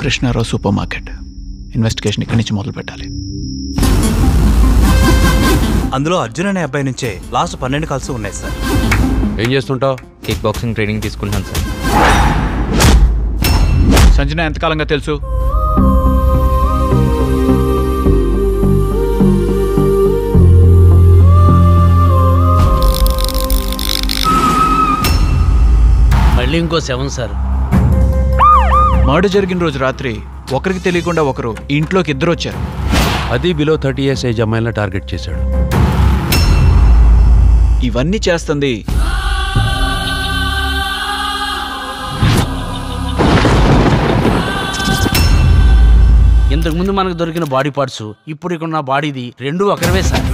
Krishnarao super market investigation ఇక్కడి నుంచి మొదలు పెట్టాలి అందులో అర్జున్ అనే అబ్బాయి నుంచే లాస్ట్ పన్నెండు కాల్స్ ఉన్నాయి సార్ ఏం చేస్తుంటావు కిక్ బాక్సింగ్ ట్రైనింగ్ తీసుకుంటున్నాను సార్ సంజన ఎంతకాలంగా తెలుసు మళ్ళీ ఇంకో సెవెన్ సార్ మర్డర్ జరిగిన రోజు రాత్రి ఒకరికి తెలియకుండా ఒకరు ఈ ఇంట్లోకి ఇద్దరు వచ్చారు అది బిలో థర్టీ ఇయర్స్ ఏజ్ అమ్మాయిలను టార్గెట్ చేశాడు ఇవన్నీ చేస్తుంది ఇంతకు ముందు మనకు దొరికిన బాడీ పార్ట్స్ ఇప్పుడు ఇక్కడ ఉన్న బాడీది రెండు ఒకరివే సార్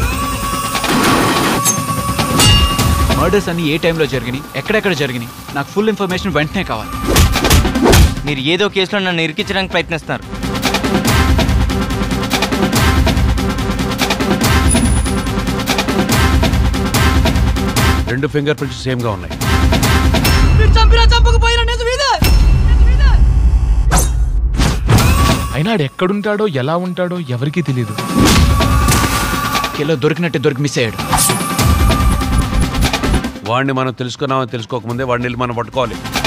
మర్డర్స్ అన్ని ఏ టైంలో జరిగినాయి ఎక్కడెక్కడ జరిగినాయి నాకు ఫుల్ ఇన్ఫర్మేషన్ వెంటనే కావాలి మీరు ఏదో కేసులో నన్ను ఇరికించడానికి ప్రయత్నిస్తున్నారు రెండు ఫింగర్ ప్రింట్స్ సేమ్ గా ఉన్నాయి అయినా ఆడు ఎక్కడుంటాడో ఎలా ఉంటాడో ఎవరికీ తెలియదు కిలో దొరికినట్టే దొరికి మిస్ అయ్యాడు వాడిని మనం తెలుసుకున్నామని తెలుసుకోకముందే వాడిని వెళ్ళి మనం పట్టుకోవాలి